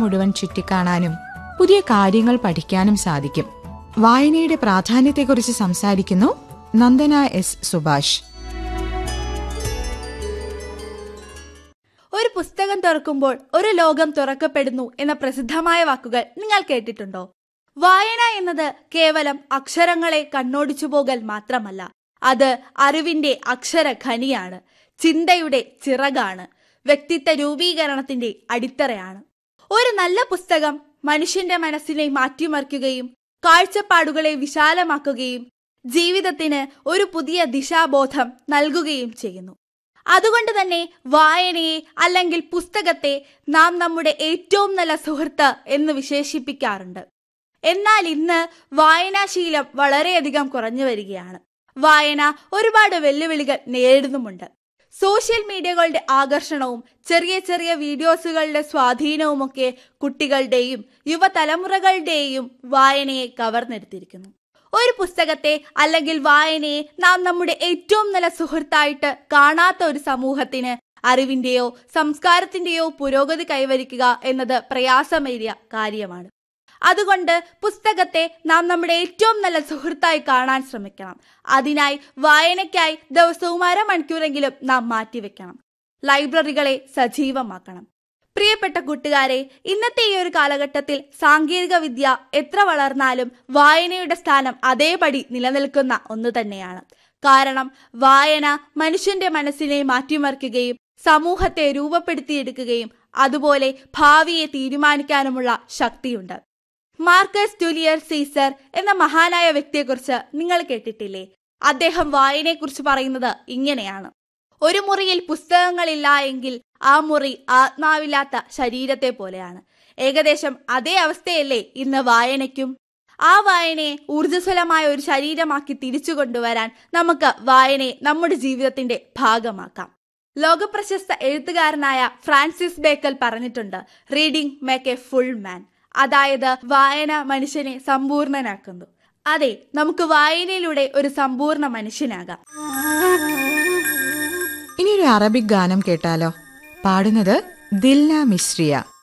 മുഴുവൻ ചുറ്റിക്കാണാനും പുതിയ കാര്യങ്ങൾ പഠിക്കാനും സാധിക്കും വായനയുടെ പ്രാധാന്യത്തെക്കുറിച്ച് സംസാരിക്കുന്നു നന്ദന എസ് സുഭാഷ് ഒരു പുസ്തകം തുറക്കുമ്പോൾ ഒരു ലോകം തുറക്കപ്പെടുന്നു എന്ന പ്രസിദ്ധമായ വാക്കുകൾ നിങ്ങൾ കേട്ടിട്ടുണ്ടോ വായന എന്നത് കേവലം അക്ഷരങ്ങളെ കണ്ണോടിച്ചു പോകൽ മാത്രമല്ല അത് അറിവിന്റെ അക്ഷരഖനിയാണ് ചിന്തയുടെ ചിറകാണ് വ്യക്തിത്വ രൂപീകരണത്തിന്റെ അടിത്തറയാണ് ഒരു നല്ല പുസ്തകം മനുഷ്യന്റെ മനസ്സിനെ മാറ്റിമറിക്കുകയും കാഴ്ചപ്പാടുകളെ വിശാലമാക്കുകയും ജീവിതത്തിന് ഒരു പുതിയ ദിശാബോധം നൽകുകയും ചെയ്യുന്നു അതുകൊണ്ട് തന്നെ വായനയെ അല്ലെങ്കിൽ പുസ്തകത്തെ നാം നമ്മുടെ ഏറ്റവും നല്ല സുഹൃത്ത് എന്ന് വിശേഷിപ്പിക്കാറുണ്ട് എന്നാൽ ഇന്ന് വായനാശീലം വളരെയധികം കുറഞ്ഞു വരികയാണ് വായന ഒരുപാട് വെല്ലുവിളികൾ നേരിടുന്നുമുണ്ട് സോഷ്യൽ മീഡിയകളുടെ ആകർഷണവും ചെറിയ ചെറിയ വീഡിയോസുകളുടെ സ്വാധീനവുമൊക്കെ കുട്ടികളുടെയും യുവതലമുറകളുടെയും വായനയെ കവർന്നെടുത്തിരിക്കുന്നു ഒരു പുസ്തകത്തെ അല്ലെങ്കിൽ വായനയെ നാം നമ്മുടെ ഏറ്റവും നല്ല സുഹൃത്തായിട്ട് കാണാത്ത ഒരു സമൂഹത്തിന് അറിവിന്റെയോ സംസ്കാരത്തിന്റെയോ പുരോഗതി കൈവരിക്കുക എന്നത് പ്രയാസമേറിയ കാര്യമാണ് അതുകൊണ്ട് പുസ്തകത്തെ നാം നമ്മുടെ ഏറ്റവും നല്ല സുഹൃത്തായി കാണാൻ ശ്രമിക്കണം അതിനായി വായനയ്ക്കായി ദിവസവും അരമണിക്കൂറെങ്കിലും നാം മാറ്റിവെക്കണം ലൈബ്രറികളെ സജീവമാക്കണം പ്രിയപ്പെട്ട കൂട്ടുകാരെ ഇന്നത്തെ ഈ ഒരു കാലഘട്ടത്തിൽ സാങ്കേതിക വിദ്യ എത്ര വളർന്നാലും വായനയുടെ സ്ഥാനം അതേപടി നിലനിൽക്കുന്ന ഒന്ന് തന്നെയാണ് കാരണം വായന മനുഷ്യന്റെ മനസ്സിനെ മാറ്റിമറിക്കുകയും സമൂഹത്തെ രൂപപ്പെടുത്തിയെടുക്കുകയും അതുപോലെ ഭാവിയെ തീരുമാനിക്കാനുമുള്ള ശക്തിയുണ്ട് മാർക്കസ് ജൂലിയർ സീസർ എന്ന മഹാനായ വ്യക്തിയെക്കുറിച്ച് നിങ്ങൾ കേട്ടിട്ടില്ലേ അദ്ദേഹം വായനയെക്കുറിച്ച് പറയുന്നത് ഇങ്ങനെയാണ് ഒരു മുറിയിൽ പുസ്തകങ്ങളില്ല എങ്കിൽ ആ മുറി ആത്മാവില്ലാത്ത ശരീരത്തെ പോലെയാണ് ഏകദേശം അതേ അവസ്ഥയല്ലേ ഇന്ന് വായനയ്ക്കും ആ വായനയെ ഊർജ്ജസ്വലമായ ഒരു ശരീരമാക്കി തിരിച്ചു കൊണ്ടുവരാൻ നമുക്ക് വായനയെ നമ്മുടെ ജീവിതത്തിന്റെ ഭാഗമാക്കാം ലോകപ്രശസ്ത എഴുത്തുകാരനായ ഫ്രാൻസിസ് ബേക്കൽ പറഞ്ഞിട്ടുണ്ട് reading make a full man അതായത് വായന മനുഷ്യനെ സമ്പൂർണനാക്കുന്നു അതെ നമുക്ക് വായനയിലൂടെ ഒരു സമ്പൂർണ്ണ മനുഷ്യനാകാം ഇനിയൊരു അറബിക് ഗാനം കേട്ടാലോ പാടുന്നത് ദിൽന മിശ്രിയ